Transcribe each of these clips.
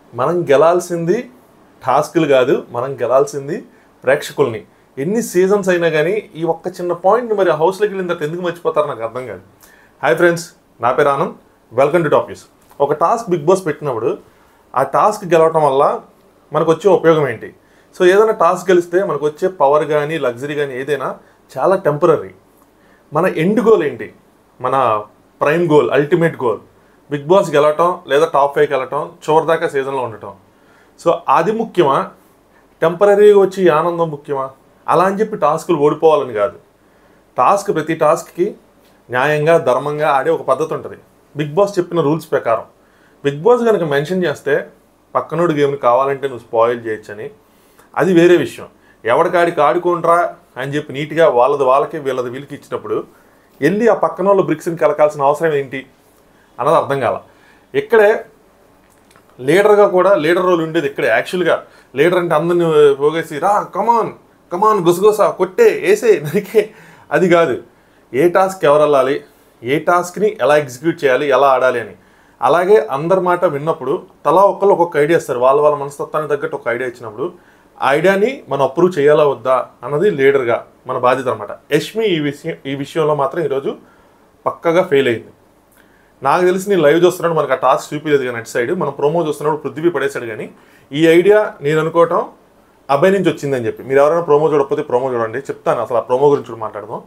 మనం గెలాల్సింది టాస్కులు కాదు మనం గెలాల్సింది ప్రేక్షకుల్ని ఎన్ని సీజన్స్ అయినా కానీ ఈ ఒక్క చిన్న పాయింట్ మరి హౌస్లోకి వెళ్ళిన తర్వాత ఎందుకు మర్చిపోతారో నాకు అర్థం కాదు హాయ్ ఫ్రెండ్స్ నా పేరు ఆనంద్ వెల్కమ్ టు టాపీస్ ఒక టాస్క్ బిగ్ బాస్ పెట్టినప్పుడు ఆ టాస్క్ గెలవటం వల్ల మనకు వచ్చే ఉపయోగం ఏంటి సో ఏదైనా టాస్క్ గెలిస్తే మనకు వచ్చే పవర్ కానీ లగ్జరీ కానీ ఏదైనా చాలా టెంపరీ మన ఎండ్ గోల్ ఏంటి మన prime goal ultimate goal Bigg Boss గెలవటం లేదా టాప్ ఫైవ్కి వెళ్ళటం చివరిదాకా సీజన్లో ఉండటం సో అది ముఖ్యమా టెంపరీగా వచ్చి ఈ ఆనందం ముఖ్యమా అలా అని చెప్పి టాస్కులు ఓడిపోవాలని కాదు టాస్క్ ప్రతి టాస్క్కి న్యాయంగా ధర్మంగా ఆడే ఒక పద్ధతి ఉంటుంది బిగ్ బాస్ చెప్పిన రూల్స్ ప్రకారం బిగ్ బాస్ కనుక మెన్షన్ చేస్తే పక్కనోడు గేమ్ని కావాలంటే నువ్వు స్పాయిల్ చేయొచ్చని అది వేరే విషయం ఎవడికాడికి ఆడుకుంట్రా అని చెప్పి నీట్గా వాళ్ళది వాళ్ళకి వీళ్ళది వీళ్ళకి ఇచ్చినప్పుడు వెళ్ళి ఆ పక్కన వాళ్ళ బ్రిక్స్ని కలకాల్సిన అవసరం ఏంటి అన్నది అర్థం కాల ఇక్కడే లీడర్గా కూడా లీడర్ రోల్ ఉండేది ఇక్కడే యాక్చువల్గా లీడర్ అంటే అందరిని పోగేసి రా కమాన్ కమాన్ గుసగుస కొట్టే వేసే నరికే అది కాదు ఏ టాస్క్ ఎవరు వెళ్ళాలి ఏ టాస్క్ని ఎలా ఎగ్జిక్యూట్ చేయాలి ఎలా ఆడాలి అని అలాగే అందరి మాట విన్నప్పుడు తలా ఒక్కళ్ళు ఒక్కొక్క ఐడియా ఇస్తారు వాళ్ళ వాళ్ళ మనస్తత్వానికి తగ్గట్టు ఒక ఐడియా ఇచ్చినప్పుడు ఆ ఐడియాని మనం అప్రూవ్ చేయాలా వద్దా అన్నది లీడర్గా మన బాధ్యత అనమాట యష్మి ఈ విషయం ఈ విషయంలో మాత్రం ఈరోజు పక్కగా ఫెయిల్ అయింది నాకు తెలిసి నేను లైవ్ చూస్తున్నాడు మనకు ఆ టాస్క్ చూపించలేదు కానీ అటు సైడ్ మనం ప్రోమో చూస్తున్నప్పుడు పృథ్వీ పడేశాడు కానీ ఈ ఐడియా నేను అనుకోవటం అబ్బాయి నుంచి వచ్చిందని చెప్పి మీరు ఎవరైనా ప్రోమో చూడకపోతే ప్రోమో చూడండి చెప్తాను అసలు ఆ ప్రోమో గురించి కూడా మాట్లాడదాం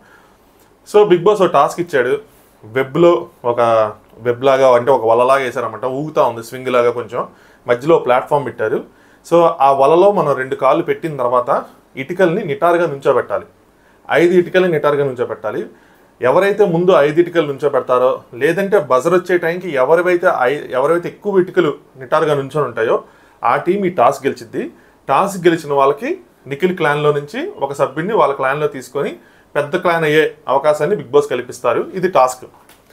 సో బిగ్ బాస్ ఒక టాస్క్ ఇచ్చాడు వెబ్లో ఒక వెబ్ లాగా అంటే ఒక వలలాగా వేసారన్నమాట ఊగుతా ఉంది స్వింగ్ లాగా కొంచెం మధ్యలో ప్లాట్ఫామ్ పెట్టారు సో ఆ వలలో మనం రెండు కాళ్ళు పెట్టిన తర్వాత ఇటుకల్ని నిటారుగా నుంచోబెట్టాలి ఐదు ఇటుకల్ని నిటారుగా నుంచోబెట్టాలి ఎవరైతే ముందు ఐదు ఇటుకలు నుంచోబెడతారో లేదంటే బజర్ వచ్చే టైంకి ఎవరివైతే ఐ ఎవరైతే ఎక్కువ ఇటుకలు నిటారుగా నుంచొని ఉంటాయో ఆ టీం ఈ టాస్ గెలిచిద్ది టాస్ గెలిచిన వాళ్ళకి నిఖిల్ క్లాన్లో నుంచి ఒక సభ్యుడిని వాళ్ళ క్లాన్లో తీసుకొని పెద్ద క్లాన్ అయ్యే అవకాశాన్ని బిగ్ బాస్ కల్పిస్తారు ఇది టాస్క్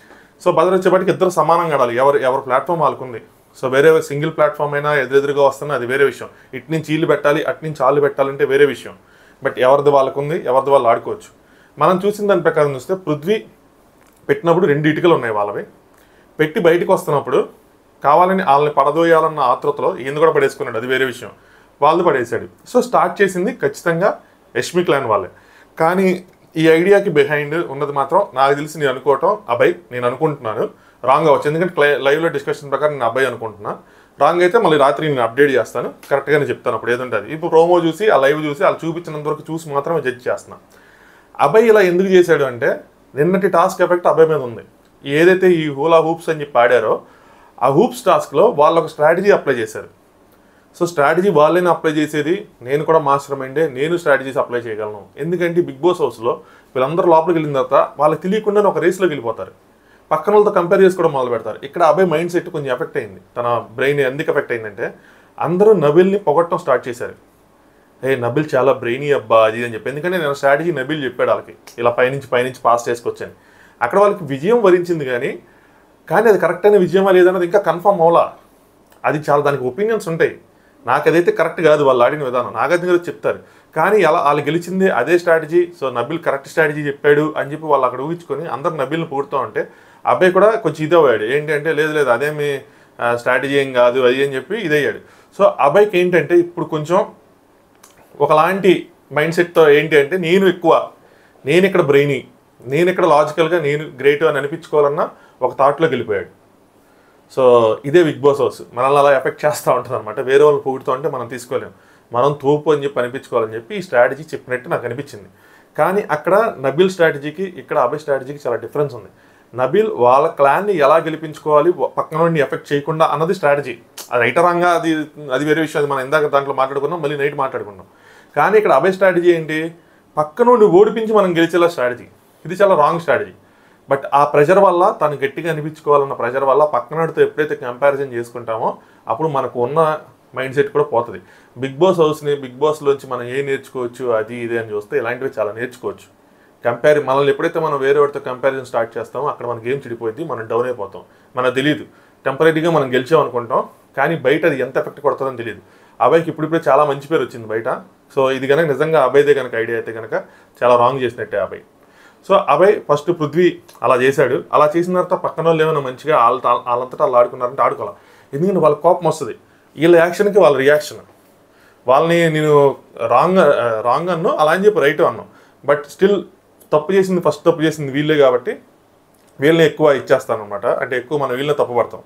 సో బజర్ వచ్చేపాటికి ఇద్దరు సమానంగా ఆడాలి ఎవరు ఎవరి ప్లాట్ఫామ్ వాళ్ళకుంది సో వేరే సింగిల్ ప్లాట్ఫామ్ అయినా ఎదురెదురుగా వస్తున్నా అది వేరే విషయం ఇటు నుంచి వీళ్ళు పెట్టాలి అటు నుంచి వాళ్ళు పెట్టాలంటే వేరే విషయం బట్ ఎవరిది వాళ్ళకుంది ఎవరిది వాళ్ళు ఆడుకోవచ్చు మనం చూసిన దాని ప్రకారం చూస్తే పృథ్వీ పెట్టినప్పుడు రెండు ఇటుకలు ఉన్నాయి వాళ్ళవి పెట్టి బయటకు వస్తున్నప్పుడు కావాలని వాళ్ళని పడదోయాలన్న ఆతృతలో ఈయన కూడా పడేసుకున్నాడు అది వేరే విషయం వాళ్ళు పడేశాడు సో స్టార్ట్ చేసింది ఖచ్చితంగా యష్మి క్లాన్ వాళ్ళే కానీ ఈ ఐడియాకి బిహైండ్ ఉన్నది మాత్రం నాకు తెలిసి నేను అనుకోవటం అబ్బాయి నేను అనుకుంటున్నాను రాంగ్ అవ్వచ్చు ఎందుకంటే క్లై- లైవ్లో డిస్కషన్ ప్రకారం నేను అబ్బాయి అనుకుంటున్నా రాంగ్ అయితే మళ్ళీ రాత్రి నేను అప్డేట్ చేస్తాను కరెక్ట్గానే చెప్తాను అప్పుడు ఏదంటే అది ఇప్పుడు ప్రోమో చూసి ఆ లైవ్ చూసి వాళ్ళు చూపించినంత వరకు చూసి మాత్రమే జడ్జ్ చేస్తున్నా అబ్బాయి ఇలా ఎందుకు చేశాడు అంటే నిన్నటి టాస్క్ ఎఫెక్ట్ అబ్బాయి మీద ఉంది ఏదైతే ఈ హూలా హూప్స్ అని చెప్పి ఆడారో ఆ హూప్స్ టాస్క్లో వాళ్ళు ఒక స్ట్రాటజీ అప్లై చేశారు సో స్ట్రాటజీ వాళ్ళని అప్లై చేసేది నేను కూడా మాస్టర్ మైండే నేను స్ట్రాటజీస్ అప్లై చేయగలను ఎందుకంటే బిగ్ బాస్ హౌస్లో వీళ్ళందరూ లోపలికి వెళ్ళిన తర్వాత వాళ్ళకి తెలియకుండానే ఒక రేస్లోకి వెళ్ళిపోతారు పక్కన వాళ్ళతో కంపేర్ చేసుకోవడం మొదలు పెడతారు ఇక్కడ అబ్బాయి మైండ్ సెట్ కొంచెం ఎఫెక్ట్ అయింది తన బ్రెయిన్ ఎందుకు ఎఫెక్ట్ అయిందంటే అందరూ నబిల్ని పొగట్టడం స్టార్ట్ చేశారు ఏ నబిల్ చాలా బ్రెయినీ అబ్బా అది ఇది అని చెప్పి ఎందుకంటే నేను స్ట్రాటజీ నబిల్ చెప్పాడు వాళ్ళకి ఇలా పైనుంచి పైనుంచి పాస్ చేసుకొచ్చాను అక్కడ వాళ్ళకి విజయం వరించింది కానీ కానీ అది కరెక్ట్ అయిన విజయమా లేదన్నది ఇంకా కన్ఫర్మ్ అవలా అది చాలా దానికి ఒపీనియన్స్ ఉంటాయి నాకు అదైతే కరెక్ట్ కాదు వాళ్ళు ఆడిన విధానం నాగార్జున గారు చెప్తారు కానీ అలా వాళ్ళు గెలిచింది అదే strategy so Nabeel correct strategy చెప్పాడు అని చెప్పి వాళ్ళు అక్కడ ఊహించుకొని అందరు నబిల్ని పొగుడుతూ ఉంటే అబ్బాయి కూడా కొంచెం ఇదవ్వాడు ఏంటి అంటే లేదు లేదు అదేమి స్ట్రాటజీ ఏం కాదు అది అని చెప్పి ఇదయ్యాడు సో అబ్బాయికి ఏంటంటే ఇప్పుడు కొంచెం ఒకలాంటి మైండ్ సెట్తో ఏంటి అంటే నేను ఎక్కువ నేను ఇక్కడ బ్రెయినీ నేను ఇక్కడ లాజికల్గా నేను గ్రేట్ అని అనిపించుకోవాలన్న ఒక థాట్లోకి వెళ్ళిపోయాడు సో ఇదే బిగ్ బాస్ హౌస్ మనల్ని అలా ఎఫెక్ట్ చేస్తూ ఉంటుంది అనమాట వేరే వాళ్ళు పొగుడుతూ ఉంటే మనం తీసుకోలేం మనం తోపు అని చెప్పి అనిపించుకోవాలని చెప్పి ఈ స్ట్రాటజీ చెప్పినట్టు నాకు అనిపించింది కానీ అక్కడ నబిల్ స్ట్రాటజీకి ఇక్కడ అభయ్ స్ట్రాటజీకి చాలా డిఫరెన్స్ ఉంది నబిల్ వాళ్ళ క్లాన్ని ఎలా గెలిపించుకోవాలి పక్కన నుండి ఎఫెక్ట్ చేయకుండా అన్నది స్ట్రాటజీ అది రైటరంగా అది అది వేరే విషయం అది మనం ఇందాక దాంట్లో మాట్లాడుకున్నాం మళ్ళీ నైట్ మాట్లాడుకున్నాం కానీ ఇక్కడ అభయ్ స్ట్రాటజీ ఏంటి పక్క నుండి ఓడిపించి మనం గెలిచేలా స్ట్రాటజీ ఇది చాలా రాంగ్ స్ట్రాటజీ బట్ ఆ ప్రెషర్ వల్ల తను గట్టిగా అనిపించుకోవాలన్న ప్రెషర్ వల్ల పక్కనడితో ఎప్పుడైతే కంపారిజన్ చేసుకుంటామో అప్పుడు మనకు ఉన్న మైండ్ సెట్ కూడా పోతుంది బిగ్ బాస్ హౌస్ని బిగ్ బాస్లోంచి మనం ఏం నేర్చుకోవచ్చు అది ఇది అని చూస్తే ఇలాంటివి చాలా నేర్చుకోవచ్చు కంపేర్ మనల్ని ఎప్పుడైతే మనం వేరే వాడితో కంపారిజన్ స్టార్ట్ చేస్తామో అక్కడ మన గేమ్ చెడిపోయింది మనం డౌన్ అయిపోతాం మనకు తెలియదు టెంపరీగా మనం గెలిచాం అనుకుంటాం కానీ బయట అది ఎంత ఎఫెక్ట్ కొడుతుందని తెలియదు అబ్బాయికి ఇప్పుడిప్పుడే చాలా మంచి పేరు వచ్చింది బయట సో ఇది కనుక నిజంగా అబ్బాయిదే కనుక ఐడియా అయితే కనుక చాలా రాంగ్ చేసినట్టే అబ్బాయి సో అభయ్ ఫస్ట్ పృథ్వీ అలా చేశాడు అలా చేసిన తర్వాత పక్కన వాళ్ళు ఏమైనా మంచిగా వాళ్ళ వాళ్ళంతటా వాళ్ళు ఆడుకున్నారంటే ఆడుకోవాలి ఎందుకంటే వాళ్ళ కోపం వస్తుంది వీళ్ళ యాక్షన్కి వాళ్ళ రియాక్షన్ వాళ్ళని నేను రాంగ్ రాంగ్ అన్ను అలా అని చెప్పి రైట్ అన్నాను బట్ స్టిల్ తప్పు చేసింది ఫస్ట్ తప్పు చేసింది వీళ్ళే కాబట్టి వీళ్ళని ఎక్కువ ఇచ్చేస్తాను అనమాట అంటే ఎక్కువ మనం వీళ్ళని తప్పు పడతాం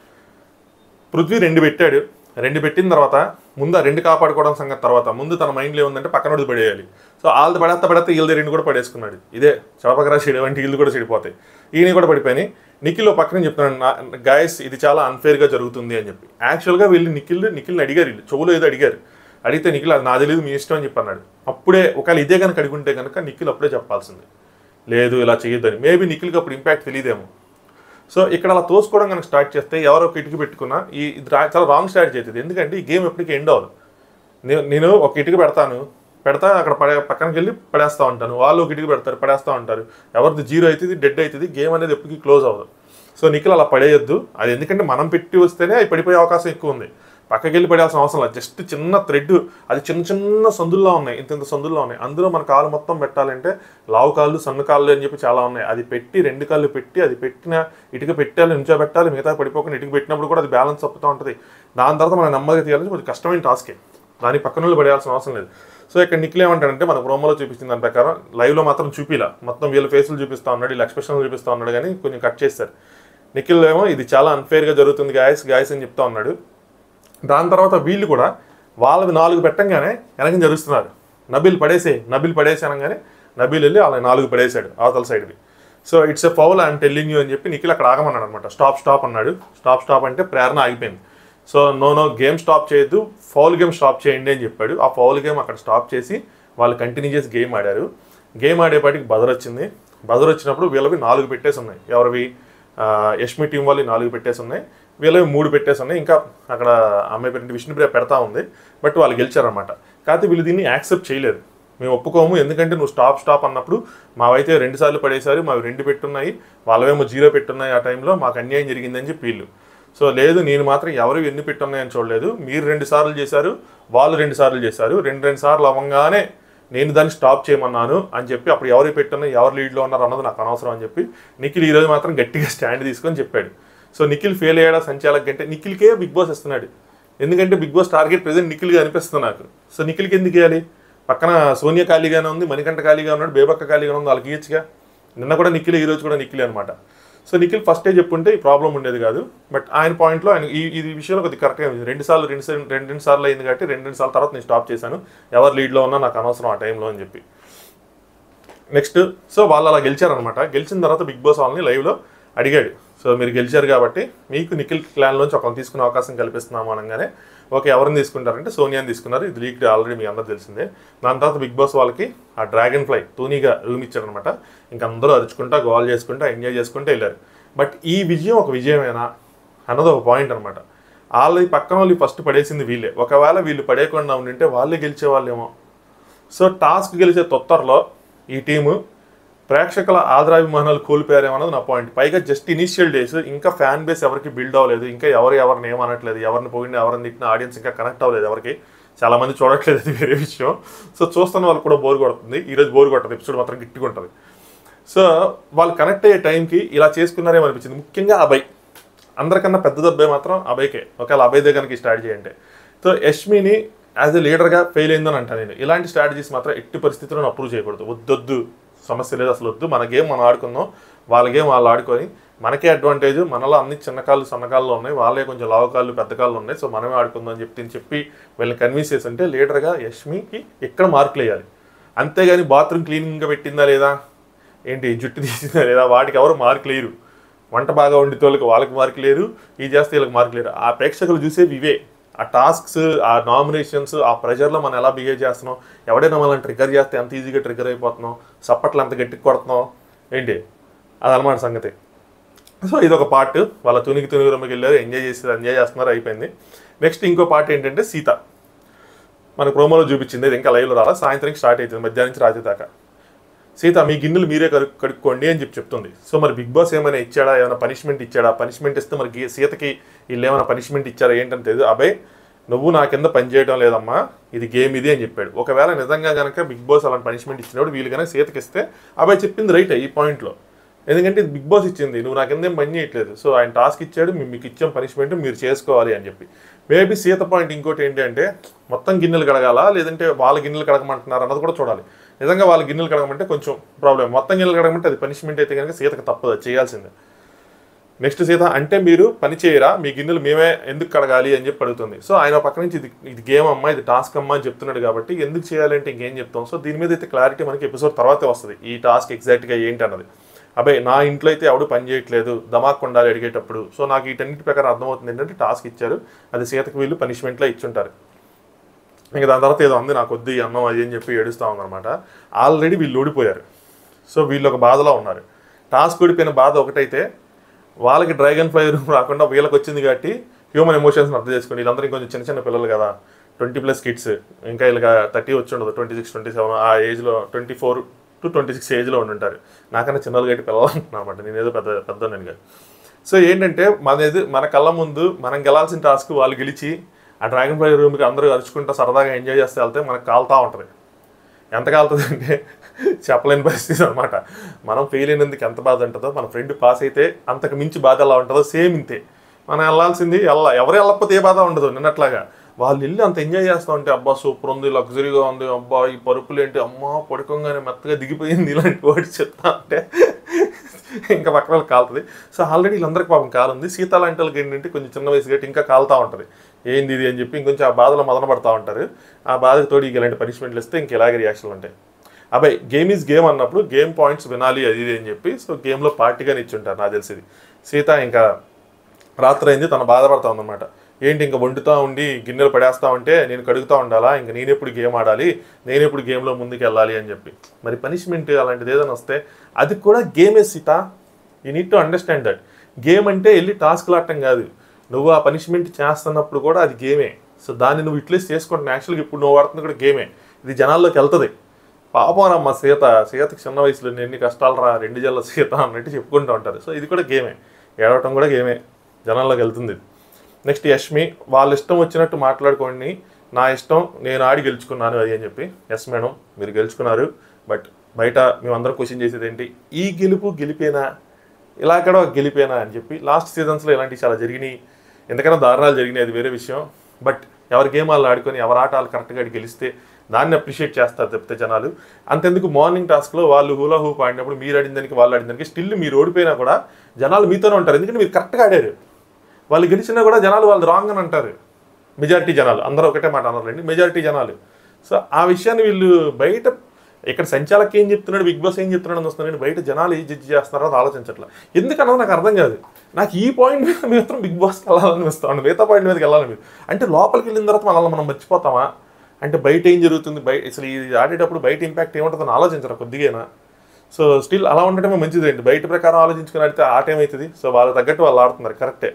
పృథ్వీ రెండు పెట్టాడు రెండు పెట్టిన తర్వాత ముందు ఆ రెండు కాపాడుకోవడం సంగతి తర్వాత ముందు తన మైండ్లో ఏముందంటే పక్కనోడు పడేయాలి సో వాళ్ళది పడేస్తా పడేస్తే వీళ్ళది రెండు కూడా పడేసుకున్నాడు ఇదే చవపకరా చెడు వంటి వీళ్ళు కూడా చెడిపోతాయి ఈయన కూడా పడిపోయి నిఖిల్ ఓ పక్కన చెప్తున్నాడు గాయస్ ఇది చాలా అన్ఫేర్గా జరుగుతుంది అని చెప్పి యాక్చువల్గా వీళ్ళు నిఖిల్ నిఖిల్ని అడిగారు వీళ్ళు చెవులో ఏదో అడిగారు అడిగితే నిఖిల్ అది నా తెలియదు మీ ఇష్టం అని చెప్పి అన్నాడు అప్పుడే ఒకవేళ ఇదే కనుక అడుగుంటే కనుక నిఖిల్ అప్పుడే చెప్పాల్సింది లేదు ఇలా చేయొద్దని మేబీ నిఖిల్కి అప్పుడు ఇంపాక్ట్ తెలియదేమో సో ఇక్కడ అలా తోసుకోవడం కనుక స్టార్ట్ చేస్తే ఎవరో ఒక ఇటుక పెట్టుకున్నా ఈ ఇది రా- చాలా రాంగ్ స్ట్రాటజీ అవుతుంది ఎందుకంటే ఈ గేమ్ ఎప్పటికీ ఎండ్ అవ్వదు నేను నేను ఒక ఇటుక పెడతాను పెడతా అక్కడ పడే పక్కనకి వెళ్ళి పడేస్తూ ఉంటాను వాళ్ళు ఒక ఇటుక పెడతారు పడేస్తూ ఉంటారు ఎవరిది జీరో అవుతుంది డెడ్ అవుతుంది గేమ్ అనేది ఎప్పటికీ క్లోజ్ అవ్వదు సో నిఖిల్ అలా పడేయొద్దు అది ఎందుకంటే మనం పెట్టి వస్తేనే అవి పడిపోయే అవకాశం ఎక్కువ ఉంది పక్కకి వెళ్ళి పడేయాల్సిన అవసరం లేదు జస్ట్ చిన్న థ్రెడ్ అది చిన్న చిన్న సందుల్లో ఉన్నాయి ఇంత ఇంత సందుల్లో ఉన్నాయి అందులో మన కాలు మొత్తం పెట్టాలంటే లావు కాళ్ళు సన్న కాళ్ళు అని చెప్పి చాలా ఉన్నాయి అది పెట్టి రెండు కాళ్ళు పెట్టి అది పెట్టిన ఇటుక పెట్టాలి నుంచో పెట్టాలి మిగతా పడిపోకుండా ఇటుక పెట్టినప్పుడు కూడా అది బ్యాలెన్స్ తప్పుతూ ఉంటుంది దాని తర్వాత మనం నెమ్మదిగా తీయాలని కొంచెం కష్టమైన టాస్కే దాని పక్కన వాళ్ళు పడేయాల్సిన అవసరం లేదు సో ఇక్కడ నిఖిల్ ఏమంటాడంటే మన ప్రోమోలో చూపించిన దాని ప్రకారం లైవ్లో మాత్రం చూపిలా మొత్తం వీళ్ళ ఫేసులు చూపిస్తా ఉన్నాడు వీళ్ళ ఎక్స్ప్రెషన్లు చూపిస్తా ఉన్నాడు కానీ కొంచెం కట్ చేస్తారు నిఖిల్ ఏమో ఇది చాలా అన్ఫేర్గా జరుగుతుంది గాయస్ గాయస్ అని చెప్తా ఉన్నాడు దాని తర్వాత వీళ్ళు కూడా వాళ్ళవి నాలుగు పెట్టంగానే వెనక జరుస్తున్నారు నబిల్ పడేసే నబిల్ పడేసి అనగానే నబిల్ వెళ్ళి వాళ్ళ నాలుగు పడేసాడు అవతల సైడ్వి so it's a foul I'm telling you అని చెప్పి నిఖిల్ అక్కడ ఆగమన్నాడు అనమాట స్టాప్ స్టాప్ అన్నాడు స్టాప్ స్టాప్ అంటే ప్రేరణ ఆగిపోయింది so no no game stop చేయొద్దు ఫౌల్ గేమ్ స్టాప్ చేయండి అని చెప్పాడు ఆ ఫౌల్ గేమ్ అక్కడ స్టాప్ చేసి వాళ్ళు కంటిన్యూ చేసి గేమ్ ఆడారు గేమ్ ఆడేపాటికి బజర్ వచ్చింది బజర్ వచ్చినప్పుడు వీళ్ళవి నాలుగు పెట్టేసి ఉన్నాయి ఎవరివి ఆ, యష్మి టీం వాళ్ళు నాలుగు పెట్టేసి ఉన్నాయి వీళ్ళవి మూడు పెట్టేసి ఉన్నాయి ఇంకా అక్కడ అమ్మాయి పేరు విష్ణుప్రియ పెడతా ఉంది బట్ వాళ్ళు గెలిచారనమాట కాకపోతే వీళ్ళు దీన్ని యాక్సెప్ట్ చేయలేదు మేము ఒప్పుకోము ఎందుకంటే నువ్వు స్టాప్ స్టాప్ అన్నప్పుడు మావైతే రెండు సార్లు పడేసారు మావి రెండు పెట్టున్నాయి వాళ్ళవేమో జీరో పెట్టున్నాయి ఆ టైంలో మాకు అన్యాయం జరిగిందని చెప్పి వీళ్ళు సో లేదు నేను మాత్రం ఎవరు ఎన్ని పెట్టున్నాయని చూడలేదు మీరు రెండు సార్లు చేశారు వాళ్ళు రెండు సార్లు చేశారు రెండు రెండు సార్లు అవ్వగానే నేను దాన్ని స్టాప్ చేయమన్నాను అని చెప్పి అప్పుడు ఎవరు పెట్టున్నా ఎవరు లీడ్లో ఉన్నారు అన్నది నాకు అనవసరం అని చెప్పి నిఖిల్ ఈరోజు మాత్రం గట్టిగా స్టాండ్ తీసుకొని చెప్పాడు సో నిఖిల్ ఫెయిల్ అయ్యాడా సంచాలక్ అంటే నిఖిల్కే బిగ్ బాస్ ఇస్తున్నాడు ఎందుకంటే బిగ్ బాస్ టార్గెట్ ప్రెసెంట్ నిఖిల్గా అనిపిస్తుంది నాకు సో నిఖిల్కి ఎందుకు ఇవ్వాలి పక్కన సోనియా ఖాళీగానే ఉంది మణికంఠ ఖాళీగా ఉన్నాడు బేబక్క ఖాళీగా ఉంది వాళ్ళకి ఇచ్చగా నిన్న కూడా నిఖిల్ ఈ రోజు కూడా నిఖిల్ అనమాట సో నిఖిల్ ఫస్టే చెప్పుంటే ఈ ప్రాబ్లం ఉండేది కాదు బట్ ఆయన పాయింట్లో ఆయన ఈ ఈ విషయంలో కొద్దిగా కరెక్ట్గా ఉంది రెండు సార్లు రెండు సార్లు రెండు రెండు సార్లు అయింది కాబట్టి రెండు రెండు సార్లు తర్వాత నేను స్టాప్ చేశాను ఎవరు లీడ్లో ఉన్నా నాకు అనవసరం ఆ టైంలో అని చెప్పి నెక్స్ట్ సో వాళ్ళు అలా గెలిచారనమాట గెలిచిన తర్వాత బిగ్ బాస్ వాళ్ళని లైవ్లో అడిగాడు సో మీరు గెలిచారు కాబట్టి మీకు నిఖిల్ క్లాన్లోంచి ఒకరిని తీసుకునే అవకాశం కల్పిస్తున్నాము అనగానే ఓకే ఎవరిని తీసుకుంటారంటే సోనియాని తీసుకున్నారు ఇది లీక్ ఆల్రెడీ మీ అందరూ తెలిసిందే దాని తర్వాత బిగ్ బాస్ వాళ్ళకి ఆ డ్రాగన్ ఫ్లై తూనీగా రూమ్ ఇచ్చారనమాట ఇంకా అందరూ అరుచుకుంటా గోల్ చేసుకుంటా ఎంజాయ్ చేసుకుంటూ వెళ్ళారు బట్ ఈ విజయం ఒక విజయమేనా అన్నది ఒక పాయింట్ అనమాట వాళ్ళ పక్కన వాళ్ళు ఫస్ట్ పడేసింది వీళ్ళే ఒకవేళ వీళ్ళు పడేయకుండా ఉండింటే వాళ్ళే గెలిచే వాళ్ళేమో సో టాస్క్ గెలిచే తొత్తరలో ఈ టీము ప్రేక్షకుల ఆదరాభిమానాలు కోల్పోయారేమన్నది నా పాయింట్ పైగా జస్ట్ ఇనిషియల్ డేస్ ఇంకా ఫ్యాన్ బేస్ ఎవరికి బిల్డ్ అవ్వలేదు ఇంకా ఎవరు ఎవరిని ఏమనట్లేదు ఎవరిని పోయినా ఎవరిని తిట్టిన ఆడియన్స్ ఇంకా కనెక్ట్ అవ్వలేదు ఎవరికి చాలా మంది చూడట్లేదు అది వేరే విషయం సో చూస్తున్న వాళ్ళు కూడా బోర్ కొడుతుంది ఈరోజు బోర్ కొట్టదు ఎపిసోడ్ మాత్రం గట్టిగా ఉంటుంది సో వాళ్ళు కనెక్ట్ అయ్యే టైంకి ఇలా చేసుకున్నారేమో అనిపించింది ముఖ్యంగా అభయ్ అందరికన్నా పెద్ద దెబ్బే మాత్రం అభయ్కే ఒకవేళ అభయ్ దగ్గరికి స్టార్ట్ చేయండి సో యష్మిని యాజ్ ఎ లీడర్గా ఫెయిల్ అయిందని అంటాను నేను ఇలాంటి స్ట్రాటజీస్ మాత్రం ఎట్టి పరిస్థితుల్లో అప్రూవ్ చేయకూడదు వద్దొద్దు సమస్య లేదు అసలు వద్దు మన గేమ్ మనం ఆడుకుందాం వాళ్ళ గేమ్ వాళ్ళు ఆడుకొని మనకే అడ్వాంటేజ్ మనలో అన్ని చిన్న కాళ్ళు సన్న కాళ్ళు ఉన్నాయి వాళ్ళే కొంచెం లావు కాళ్ళు పెద్ద కాళ్ళు ఉన్నాయి సో మనమే ఆడుకుందాం అని చెప్పి చెప్పి వీళ్ళని కన్విన్స్ చేసి అంటే లీడర్గా యష్మికి ఎక్కడ మార్కులు వేయాలి అంతేగాని బాత్రూమ్ క్లీనింగ్గా పెట్టిందా లేదా ఏంటి జుట్టు తీసిందా లేదా వాటికి ఎవరు మార్కులు లేరు వంట బాగా వండితే వాళ్ళకి వాళ్ళకి మార్కు లేరు ఈ చేస్తే వీళ్ళకి మార్కు లేరు ఆ ప్రేక్షకులు చూసేవి ఇవే ఆ టాస్క్స్ ఆ నామినేషన్స్ ఆ ప్రెషర్లో మనం ఎలా బిహేవ్ చేస్తున్నాం ఎవడైనా మనం ట్రిగ్గర్ చేస్తే ఎంత ఈజీగా ట్రిగ్గర్ అయిపోతున్నాం సప్పట్లు ఎంత గట్టిగా కొడుతున్నాం ఏంటి అదనమాట సంగతి సో ఇది ఒక పార్ట్ వాళ్ళ తునికి తునికి రమ్మకి వెళ్ళారు ఎంజాయ్ చేసి ఎంజాయ్ చేస్తున్నారు అయిపోయింది నెక్స్ట్ ఇంకో పార్ట్ ఏంటంటే సీత మన ప్రోమోలో చూపించింది ఇది ఇంకా లైవ్లో రాలా సాయంత్రం స్టార్ట్ అవుతుంది మధ్యాహ్నం నుంచి రాత్రి దాకా సీత మీ గిన్నెలు మీరే కడు కడుక్కోండి అని చెప్పి చెప్తుంది సో మరి బిగ్ బాస్ ఏమైనా ఇచ్చాడా ఏమైనా పనిష్మెంట్ ఇచ్చాడా పనిష్మెంట్ ఇస్తే మరి గి- సీతకి వీళ్ళు ఏమైనా పనిష్మెంట్ ఇచ్చారా ఏంటని తెలియదు అబ్బాయి నువ్వు నా కింద పని చేయడం లేదమ్మా ఇది గేమ్ ఇది అని చెప్పాడు ఒకవేళ నిజంగా కనుక బిగ్ బాస్ అలాంటి పనిష్మెంట్ ఇచ్చినప్పుడు వీళ్ళు కనుక సీతకి ఇస్తే అబ్బాయి చెప్పింది రైట్ ఈ పాయింట్లో ఎందుకంటే ఇది బిగ్ బాస్ ఇచ్చింది నువ్వు నా కింద ఏం పని చేయట్లేదు సో ఆయన టాస్క్ ఇచ్చాడు మేము మీకు ఇచ్చాం పనిష్మెంట్ మీరు చేసుకోవాలి అని చెప్పి మేబీ సీత పాయింట్ ఇంకోటి ఏంటి అంటే మొత్తం గిన్నెలు కడగాల లేదంటే వాళ్ళ గిన్నెలు కడగమంటున్నారు అన్నది కూడా చూడాలి నిజంగా వాళ్ళ గిన్నెలు కడగమంటే కొంచెం ప్రాబ్లం మొత్తం గిన్నెలు కడగమంటే అది పనిష్మెంట్ అయితే కనుక సీతకు తప్పదు అది చేయాల్సిందే నెక్స్ట్ సీత అంటే మీరు పని చేయరా మీ గిన్నెలు మేమే ఎందుకు కడగాలి అని చెప్పి అడుగుతుంది సో ఆయన పక్క నుంచి ఇది ఇది గేమ్ అమ్మా ఇది టాస్క్ అమ్మా అని చెప్తున్నాడు కాబట్టి ఎందుకు చేయాలంటే ఇంకేం చెప్తాం సో దీని మీద అయితే క్లారిటీ మనకి ఎపిసోడ్ తర్వాతే వస్తుంది ఈ టాస్క్ ఎగ్జాక్ట్గా ఏంటి అన్నది అబ్బాయి నా ఇంట్లో అయితే ఎవడు పని చేయట్లేదు దమాక్ ఉండాలి అడిగేటప్పుడు సో నాకు వీటన్నిటి ప్రకారం అర్థమవుతుంది ఏంటంటే టాస్క్ ఇచ్చారు అది సీతకు వీళ్ళు పనిష్మెంట్లో ఇచ్చుంటారు ఇంకా దాని తర్వాత ఏదో ఉంది నాకు వద్దు ఈ అన్నం అది అని చెప్పి ఏడుస్తూ ఉందన్నమాట ఆల్రెడీ వీళ్ళు ఓడిపోయారు సో వీళ్ళు ఒక బాధలో ఉన్నారు టాస్క్ ఓడిపోయిన బాధ ఒకటైతే వాళ్ళకి డ్రాగన్ ఫ్లై రూమ్ రాకుండా వీళ్ళకి వచ్చింది కాబట్టి హ్యూమన్ ఎమోషన్స్ అర్థం చేసుకుని వీళ్ళందరూ ఇంకొంచెం చిన్న చిన్న పిల్లలు కదా ట్వంటీ ప్లస్ కిడ్స్ ఇంకా వీళ్ళకి థర్టీ వచ్చి ఉండదు ట్వంటీ సిక్స్ ట్వంటీ సెవెన్ ఆ ఏజ్లో twenty four to twenty six ఏజ్లో ఉండి ఉంటారు నాకన్నా చిన్నలు గట్టి పిల్లలు అంటున్నాను అనమాట నేను ఏదో పెద్ద పెద్ద నేను కాదు సో ఏంటంటే మన ఎదు మన కళ్ళ ముందు మనం గెలాల్సిన టాస్క్ వాళ్ళు గెలిచి ఆ డ్రాగన్ ఫ్లై రూమ్కి అందరూ అరుచుకుంటూ సరదాగా ఎంజాయ్ చేస్తే వెళ్తే మనకు కాలుతా ఉంటుంది ఎంత కాలుతుంది అంటే చెప్పలేని పరిస్థితి అనమాట మనం ఫెయిల్ అయినందుకు ఎంత బాధ ఉంటుందో మన ఫ్రెండ్ పాస్ అయితే అంతకు మించి బాధ ఎలా ఉంటుందో సేమ్ ఇంతే మనం వెళ్ళాల్సింది వెళ్ళ ఎవరు వెళ్ళకపోతే ఏ బాధ ఉండదు నిన్నట్లాగా వాళ్ళు వెళ్ళి అంత ఎంజాయ్ చేస్తూ ఉంటే అబ్బా సూపర్ ఉంది లగ్జరీగా ఉంది అబ్బా ఈ పరుపులు ఏంటి అమ్మా పడుకోగానే మెత్తగా దిగిపోయింది ఇలాంటి వర్డ్స్ చెప్తా అంటే ఇంకా పక్క వాళ్ళకి కాలుతుంది సో ఆల్రెడీ వీళ్ళందరికీ పాపం కాలుంది సీత లాంటి వాళ్ళకి ఏంటంటే కొంచెం చిన్న వయసు గట్టి ఇంకా కాలుతూ ఉంటుంది ఏంది ఇది అని చెప్పి ఇంకొంచెం ఆ బాధలో మదన పడతా ఉంటారు ఆ బాధకు తోడు ఇలాంటి పనిష్మెంట్లు ఇస్తే ఇంక ఇలాగే రియాక్షన్లు ఉంటాయి అబ్బాయి గేమ్ ఈజ్ గేమ్ అన్నప్పుడు గేమ్ పాయింట్స్ వినాలి అది ఇది అని చెప్పి సో గేమ్లో పార్టీగా ఇచ్చుంటారు నాకు తెలిసింది సీత ఇంకా రాత్రి అయింది తను బాధపడతా ఉందన్నమాట ఏంటి ఇంకా వండుతూ ఉండి గిన్నెలు పడేస్తా ఉంటే నేను కడుగుతూ ఉండాలా ఇంకా నేను ఎప్పుడు గేమ్ ఆడాలి నేను ఎప్పుడు గేమ్లో ముందుకు వెళ్ళాలి అని చెప్పి మరి పనిష్మెంట్ అలాంటిది ఏదైనా వస్తే అది కూడా గేమే Seetha you need to understand that game అంటే వెళ్ళి టాస్క్లు ఆడటం కాదు నువ్వు ఆ పనిష్మెంట్ చేస్తున్నప్పుడు కూడా అది గేమే సో దాన్ని నువ్వు ఇట్లీస్ట్ చేసుకుంటున్నా యాక్చువల్గా ఇప్పుడు నువ్వు ఆడుతుంది కూడా గేమే ఇది జనాల్లోకి వెళ్తుంది పాపం అమ్మ సీత సీతకి చిన్న వయసులో నేను ఎన్ని కష్టాలు రా రెండు జల్ల సీత అన్నట్టు చెప్పుకుంటూ ఉంటారు సో ఇది కూడా గేమే ఏడవటం కూడా గేమే జనాల్లోకి వెళ్తుంది ఇది. నెక్స్ట్ యష్మి వాళ్ళ ఇష్టం వచ్చినట్టు మాట్లాడుకోండి నా ఇష్టం నేను ఆడి గెలుచుకున్నాను అది అని చెప్పి ఎస్ మేడం మీరు గెలుచుకున్నారు బట్ బయట మేమందరం క్వశ్చన్ చేసేది ఏంటి ఈ గెలుపు గెలిపేనా ఇలా కూడా గెలిపేనా అని చెప్పి లాస్ట్ సీజన్స్లో ఇలాంటివి చాలా జరిగినాయి ఎందుకైనా దారుణాలు జరిగినాయి అది వేరే విషయం బట్ ఎవరి గేమ్ వాళ్ళు ఆడుకొని ఎవరి ఆట వాళ్ళు కరెక్ట్గా గెలిస్తే దాన్ని అప్రిషియేట్ చేస్తారు తప్పితే జనాలు అంతెందుకు మార్నింగ్ టాస్క్లో వాళ్ళు హూలా హూప్ ఆడినప్పుడు మీరు ఆడిన దానికి వాళ్ళు ఆడిన దానికి స్టిల్ మీరు ఓడిపోయినా కూడా జనాలు మీతోనే ఉంటారు ఎందుకంటే మీరు కరెక్ట్గా ఆడారు వాళ్ళు గెలిచినా కూడా జనాలు వాళ్ళు రాంగ్ అని అంటారు మెజారిటీ జనాలు అందరూ ఒకటే మాట అన్నారండి మెజారిటీ జనాలు సో ఆ విషయాన్ని వీళ్ళు బయట ఇక్కడ సంచాలక్ ఏం చెప్తున్నాడు బిగ్ బాస్ ఏం చెప్తున్నాడు అని వస్తున్నాడు బయట జనాలు ఏం జడ్జి చేస్తున్నారో అది ఆలోచించట్లా ఎందుకన్నది నాకు అర్థం కాదు నాకు ఈ పాయింట్ మీద మాత్రం బిగ్ బాస్కి వెళ్ళాలనిపిస్తాను మిగతా పాయింట్ మీదకి వెళ్ళాలని అంటే లోపలికి వెళ్ళిన తర్వాత మనల్ని మనం మర్చిపోతామా అంటే బయట ఏం జరుగుతుంది బయట అసలు ఇది ఆడేటప్పుడు బయట ఇంపాక్ట్ ఏముంటుందని ఆలోచించరా కొద్దిగైనా సో స్టిల్ అలా ఉండటమే మంచిది అండి బయట ప్రకారం ఆలోచించుకుని ఆడితే ఆట ఏమవుతుంది సో వాళ్ళ తగ్గట్టు వాళ్ళు ఆడుతున్నారు కరెక్టే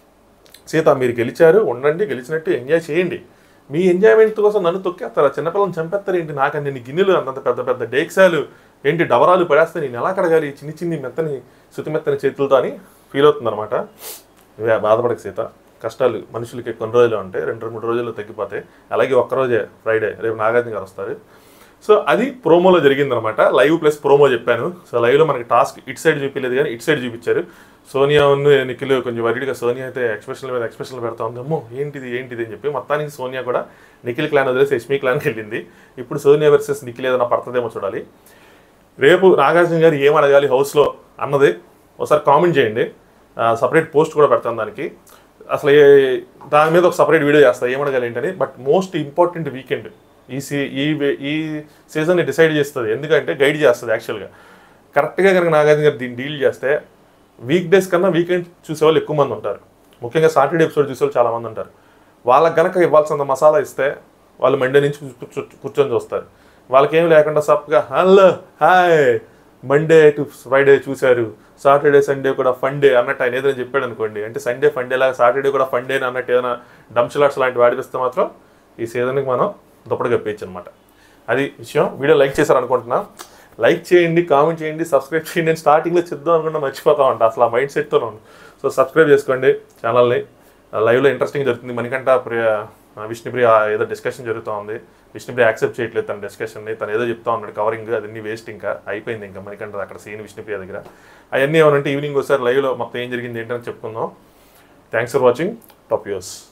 సీత మీరు గెలిచారు ఉండండి గెలిచినట్టు ఎంజాయ్ చేయండి మీ ఎంజాయ్మెంట్ కోసం నన్ను తొక్కేస్తారు ఆ చిన్నపిల్లలను చంపేస్తారు ఏంటి నాకు అన్ని గిన్నెలు అంతంత పెద్ద పెద్ద డేక్సాలు ఏంటి డవరాలు పడేస్తే నేను ఎలా కడగాలి చిన్ని చిన్ని మెత్తని శుతి మెత్తని చేతులతో అని ఫీల్ అవుతుందన్నమాట నువ్వే బాధపడక సీత కష్టాలు మనుషులకి కొన్ని రోజులు ఉంటాయి రెండు మూడు రోజుల్లో తగ్గిపోతాయి అలాగే ఒక్కరోజే ఫ్రైడే రేపు నాగార్జున గారు వస్తారు సో అది ప్రోమోలో జరిగిందనమాట లైవ్ ప్లస్ ప్రోమో చెప్పాను సో లైవ్లో మనకి టాస్క్ ఇట్ సైడ్ చూపించలేదు కానీ ఇట్ సైడ్ చూపించారు సోనియా ఉన్న నిఖిల్ కొంచెం వరిడిగా సోనియా అయితే ఎక్స్ప్రెషన్ మీద ఎక్స్ప్రెషన్ పెడతా ఉంది అమ్మో ఏంటిది ఏంటిది అని చెప్పి మొత్తానికి సోనియా కూడా నిఖిల్ క్లాన్ వదిలేసి యష్మి క్లాన్కి వెళ్ళింది ఇప్పుడు సోనియా వర్సెస్ నిఖిల్ ఏదైనా పడుతుందేమో చూడాలి రేపు నాగార్జున గారు ఏం అడగాలి హౌస్లో అన్నది ఒకసారి కామెంట్ చేయండి సపరేట్ పోస్ట్ కూడా పెడతాను దానికి అసలు ఏ- దాని మీద ఒక సపరేట్ వీడియో చేస్తా ఏం అడగాలి ఏంటని బట్ మోస్ట్ ఇంపార్టెంట్ వీకెండ్ ఈ సీ ఈ వే- ఈ సీజన్ని డిసైడ్ చేస్తుంది ఎందుకంటే గైడ్ చేస్తుంది యాక్చువల్గా కరెక్ట్గా కనుక నాగార్జున గారు దీన్ని డీల్ చేస్తే వీక్ డేస్ కన్నా వీకెండ్ చూసే వాళ్ళు ఎక్కువ మంది ఉంటారు ముఖ్యంగా సాటర్డే ఎపిసోడ్ చూసే వాళ్ళు చాలా మంది ఉంటారు వాళ్ళకి గనక ఇవ్వాల్సినంత మసాలా ఇస్తే వాళ్ళు మండే నుంచి కూర్చు- కూర్చు- కూర్చొని చూస్తారు వాళ్ళకి ఏం లేకుండా సప్గా hello hi Monday to Friday చూశారు సాటర్డే సండే కూడా ఫన్ డే అన్నట్టు ఆయన ఏదైనా చెప్పాడు అనుకోండి అంటే సండే ఫన్ డే లాగా సాటర్డే కూడా ఫన్ డే అన్నట్టు ఏదైనా డంప్షలాట్స్ లాంటివి ఆడిపిస్తే మాత్రం ఈ సీజన్కి మనం దుప్పటి కప్పేయచ్చు అనమాట అది విషయం వీడియో లైక్ చేశారు అనుకుంటున్నా లైక్ చేయండి కామెంట్ చేయండి సబ్స్క్రైబ్ చేయండి నేను స్టార్టింగ్లో చెప్దాం అనుకుంటా మర్చిపోతా ఉంటా అసలు ఆ మైండ్ సెట్తో ఉన్నాను సో సబ్స్క్రైబ్ చేసుకోండి ఛానల్ని లైవ్లో ఇంట్రెస్టింగ్ జరుగుతుంది మనకంట ప్రియ విష్ణుప్రియ ఏదో డిస్కషన్ జరుగుతూ ఉంది విష్ణుప్రియ యాక్సెప్ట్ చేయట్లేదు తన డిస్కషన్ని తను ఏదో చెప్తా ఉన్నాడు కవరింగ్ అదన్నీ వేస్ట్ ఇంకా అయిపోయింది ఇంకా మనకంట అక్కడ సీన్ విష్ణుప్రియ దగ్గర అవన్నీ ఏమనంటే ఈవినింగ్ ఒకసారి లైవ్లో మొత్తం ఏం జరిగింది ఏంటని చెప్పుకుందాం thanks for watching top use